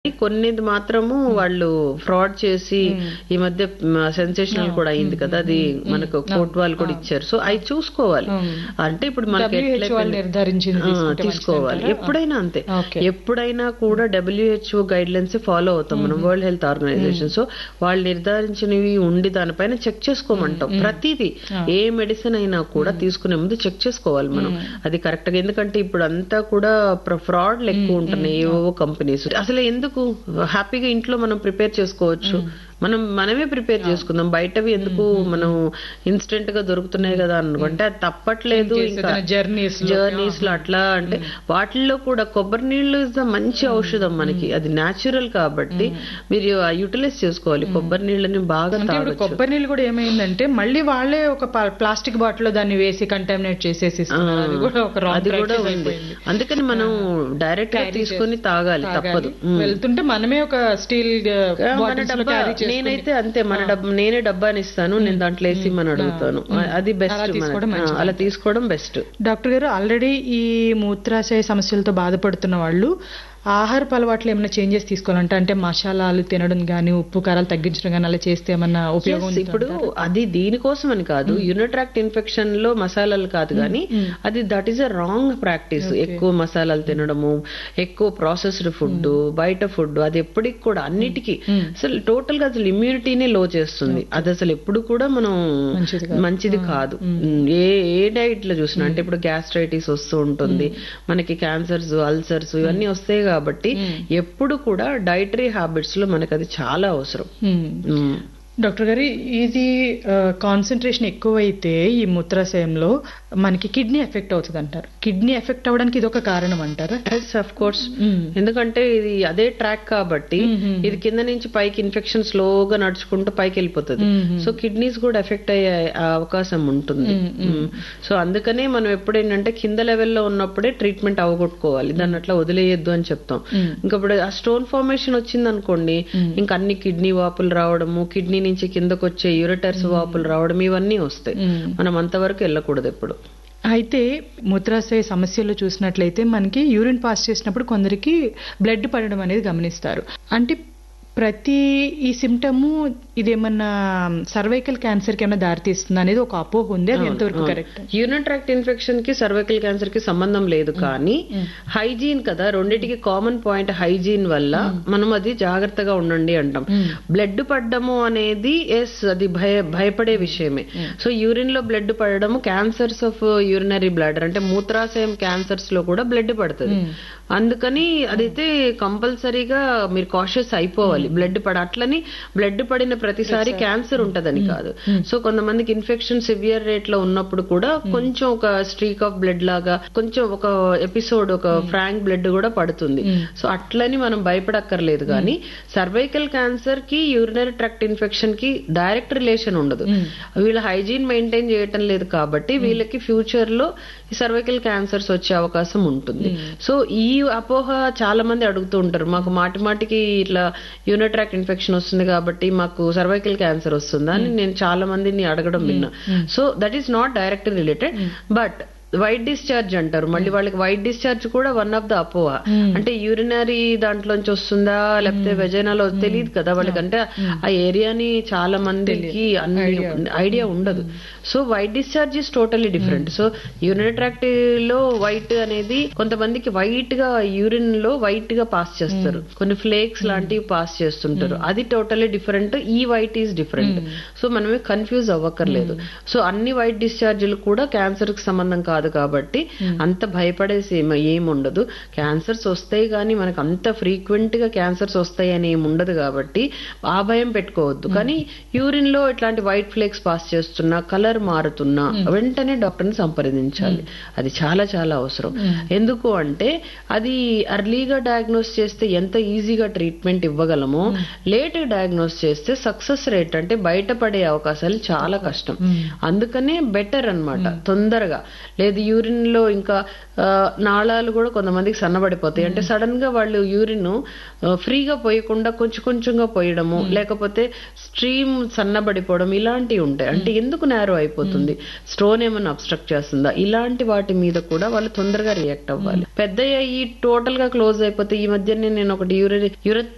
కొన్నిది మాత్రము వాళ్ళు ఫ్రాడ్ చేసి ఈ మధ్య సెన్సేషనల్ కూడా అయింది కదా అది మనకు కోర్టు వాళ్ళు కూడా ఇచ్చారు సో అవి చూసుకోవాలి అంటే ఇప్పుడు మనకి WHO ఎట్లా వాళ్ళు నిర్ధారించింది ఆ, తీసుకుంటే తీసుకోవాలి మంచిదంటారా? ఎప్పుడైనా అంతే ఓకే. ఎప్పుడైనా కూడా డబ్ల్యూహెచ్ఓ గైడ్ లైన్స్ ఫాలో అవుతాం మనం వరల్డ్ హెల్త్ ఆర్గనైజేషన్ సో వాళ్ళు నిర్ధారించినవి ఉండి దానిపైన చెక్ చేసుకోమంటాం ప్రతిదీ ఏ మెడిసిన్ అయినా కూడా తీసుకునే ముందు చెక్ చేసుకోవాలి మనం అది కరెక్ట్ గా ఎందుకంటే ఇప్పుడు అంతా కూడా ఫ్రాడ్ ఎక్కువ ఉంటున్నాయి ఏవో కంపెనీస్ అసలు ఎందుకు హ్యాపీగా ఇంట్లో మనం ప్రిపేర్ చేసుకోవచ్చు మనం మనమే ప్రిపేర్ చేసుకుందాం బయటవి ఎందుకు మనం ఇన్స్టెంట్ గా దొరుకుతున్నాయి కదా అనుకుంటే అది తప్పట్లేదు ఇంకా జర్నీస్ జర్నీస్ లో అట్లా అంటే వాటిల్లో కూడా కొబ్బరి నీళ్లు ఇస్ ద మంచి ఔషధం మనకి అది నేచురల్ కాబట్టి మీరు యూటిలైజ్ చేసుకోవాలి కొబ్బరి నీళ్ళని బాగా అంటే ఇప్పుడు తాగొచ్చు కొబ్బరి నీళ్ళు కూడా ఏమైందంటే మళ్ళీ వాళ్ళే ఒక ప్లాస్టిక్ బాటిల్ లో దాన్ని వేసి కంటామినేట్ చేసేసి ఇస్తున్నారు. అది కూడా ఒక రాంగ్ అది కూడా ఉంది అందుకని మనం డైరెక్ట్ గా తీసుకొని తాగాలి తప్పదు వెళ్తుంటే మనమే ఒక స్టీల్ మన బాటిల్స్ లో డబ్బా క్యారీ నేనైతే అంతే మన డబ్బా నేనే డబ్బాని ఇస్తాను నేను దాంట్లో వేసి మన అడుగుతాను అది బెస్ట్ అలా తీసుకోవడం బెస్ట్ డాక్టర్ గారు ఆల్రెడీ ఈ మూత్రాశయ సమస్యలతో బాధపడుతున్న వాళ్ళు ఆహారపు అలవాట్లు ఏమైనా చేంజెస్ తీసుకోవాలంటే అంటే మసాలాలు తినడం కానీ ఉప్పు కారాలు తగ్గించడం కానీ అలా చేస్తే ఏమన్నా ఉపయోగం Yes, ఇప్పుడు అది దీనికోసం అని కాదు యూనిట్రాక్ట్ ఇన్ఫెక్షన్ లో మసాలాలు కాదు కానీ అది that is a wrong practice ఎక్కువ మసాలాలు తినడము ఎక్కువ ప్రాసెస్డ్ ఫుడ్ బయట ఫుడ్ అది ఎప్పటికి కూడా అన్నిటికీ అసలు టోటల్ గా అసలు ఇమ్యూనిటీనే లో చేస్తుంది అది అసలు ఎప్పుడు కూడా మనం మంచిది మంచిది కాదు ఉమ్, ఏ ఏ డైట్ లో చూసినా అంటే ఇప్పుడు గ్యాస్ట్రైటిస్ వస్తూ ఉంటుంది మనకి క్యాన్సర్స్ అల్సర్స్ ఇవన్నీ వస్తాయి కాబట్టి ఎప్పుడు కూడా డైటరీ హ్యాబిట్స్ లో మనకి అది చాలా అవసరం మ్మ్. ఉమ్. డాక్టర్ గారు ఇది కాన్సన్ట్రేషన్ ఎక్కువైతే ఈ మూత్రాశయంలో మనకి కిడ్నీ ఎఫెక్ట్ అవుతుంది అంటారు కిడ్నీ ఎఫెక్ట్ అవ్వడానికి ఇది ఒక కారణం అంటారా ఎస్ అఫ్ కోర్స్ ఎందుకంటే ఇది అదే ట్రాక్ కాబట్టి ఇది కింద నుంచి పైకి ఇన్ఫెక్షన్ స్లోగా నడుచుకుంటూ పైకి వెళ్ళిపోతుంది సో కిడ్నీస్ కూడా ఎఫెక్ట్ అయ్యే అవకాశం ఉంటుంది సో అందుకనే మనం ఎప్పుడేంటంటే కింద లెవెల్లో ఉన్నప్పుడే ట్రీట్మెంట్ అవగొట్టుకోవాలి దాన్ని అట్లా వదిలేయొద్దు అని చెప్తాం ఇంకా ఇప్పుడు ఆ స్టోన్ ఫార్మేషన్ వచ్చింది అనుకోండి ఇంకా అన్ని కిడ్నీ వాపులు రావడము కిడ్నీ నుంచి కిందకు వచ్చే యూరిటర్స్ వాపులు రావడం ఇవన్నీ వస్తాయి మనం అంతవరకు వెళ్ళకూడదు ఎప్పుడు అయితే మూత్రాశయ సమస్యల్లో చూసినట్లయితే మనకి యూరిన్ పాస్ చేసినప్పుడు కొందరికి బ్లడ్ పడడం అనేది గమనిస్తారు అంటే ప్రతి ఈ సిమ్టము ఇదేమన్నా సర్వైకల్ క్యాన్సర్ కి ఏమైనా దారితీస్తుంది అనేది ఒక అపోహ ఉంది అది ఎంతవరకు కరెక్ట్ యూరిన్ ట్రాక్ట్ ఇన్ఫెక్షన్ కి సర్వైకల్ క్యాన్సర్ కి సంబంధం లేదు కానీ హైజీన్ కదా రెండిటికి కామన్ పాయింట్ హైజీన్ వల్ల మనం అది జాగ్రత్తగా ఉండండి అంటాం బ్లడ్ పడ్డము అనేది ఎస్ అది భయ భయపడే విషయమే సో యూరిన్ లో బ్లడ్ పడడము క్యాన్సర్స్ ఆఫ్ యూరినరీ బ్లాడర్ అంటే మూత్రాశయం క్యాన్సర్స్ లో కూడా బ్లడ్ పడుతుంది అందుకని అదైతే కంపల్సరీగా మీరు కాషియస్ అయిపోవాలి బ్లడ్ పడ అట్లని బ్లడ్ పడిన ప్రతిసారి క్యాన్సర్ ఉంటదని కాదు సో కొంతమందికి ఇన్ఫెక్షన్ సివియర్ రేట్ లో ఉన్నప్పుడు కూడా కొంచెం ఒక స్ట్రీక్ ఆఫ్ బ్లడ్ లాగా కొంచెం ఒక ఎపిసోడ్ ఒక ఫ్రాంక్ బ్లడ్ కూడా పడుతుంది సో అట్లని మనం భయపడక్కర్లేదు కానీ సర్వైకల్ క్యాన్సర్ కి యూరినరీ ట్రాక్ట్ ఇన్ఫెక్షన్ కి డైరెక్ట్ రిలేషన్ ఉండదు వీళ్ళు హైజీన్ మెయింటైన్ చేయటం లేదు కాబట్టి వీళ్ళకి ఫ్యూచర్ లో ఈ సర్వైకల్ క్యాన్సర్స్ వచ్చే అవకాశం ఉంటుంది సో ఈ అపోహ చాలా మంది అడుగుతూ ఉంటారు మాకు మాటి మాటికి ఇట్లా యూనిట్రాక్ ఇన్ఫెక్షన్ వస్తుంది కాబట్టి మాకు సర్వైకల్ క్యాన్సర్ వస్తుందా అని నేను చాలా మందిని అడగడం విన్నా so that is not direct related but white discharge అంటారు మళ్ళీ వాళ్ళకి వైట్ డిశ్చార్జ్ కూడా వన్ ఆఫ్ ద అపోహ అంటే యూరినరీ దాంట్లోంచి వస్తుందా లేకపోతే వెజైనాలో తెలియదు కదా వాళ్ళకి అంటే ఆ ఏరియాని చాలా మందికి అన్ని ఐడియా ఉండదు so white discharge is totally different so urinary tract లో వైట్ అనేది కొంతమందికి వైట్ గా యూరిన్ లో వైట్ గా పాస్ చేస్తారు కొన్ని ఫ్లేక్స్ లాంటివి పాస్ చేస్తుంటారు అది టోటలీ డిఫరెంట్ ఈ వైట్ ఈస్ డిఫరెంట్ సో మనమే కన్ఫ్యూజ్ అవ్వక్కర్లేదు సో అన్ని వైట్ డిశ్చార్జీలు కూడా క్యాన్సర్ కి సంబంధం కాదు కాబట్టి అంత భయపడేసి ఏం- ఏం ఉండదు క్యాన్సర్స్ వస్తాయి కానీ మనకు అంత ఫ్రీక్వెంట్ గా క్యాన్సర్స్ వస్తాయి అని ఏమి ఉండదు కాబట్టి ఆ భయం పెట్టుకోవద్దు కానీ యూరిన్ లో ఇట్లాంటి వైట్ ఫ్లేక్స్ పాస్ చేస్తున్నా కలర్ మారుతున్నా వెంటనే డాక్టర్ ని సంప్రదించాలి అది చాలా చాలా అవసరం ఎందుకు అంటే అది అర్లీగా డయాగ్నోస్ చేస్తే ఎంత ఈజీగా ట్రీట్మెంట్ ఇవ్వగలమో లేట్ డయాగ్నోస్ చేస్తే సక్సెస్ రేట్ అంటే బయటపడే అవకాశాలు చాలా కష్టం అందుకనే బెటర్ అన్నమాట తొందరగా లేదు యూరిన్ లో ఇంకా ఆ, నాళాలు కూడా కొంతమందికి సన్నబడిపోతాయి అంటే సడన్ గా వాళ్ళు యూరిన్ ఫ్రీగా పోయకుండా కొంచెం కొంచెంగా పోయడము లేకపోతే స్ట్రీమ్ సన్నబడిపోవడం ఇలాంటివి ఉంటాయి అంటే ఎందుకు నేరో అయిపోతుంది స్టోన్ ఏమైనా అబ్స్ట్రక్ట్ చేస్తుందా ఇలాంటి వాటి మీద కూడా వాళ్ళు తొందరగా రియాక్ట్ అవ్వాలి పెద్ద ఈ టోటల్ గా క్లోజ్ అయిపోతే ఈ మధ్యనే నేను ఒకటి యూరి యూరత్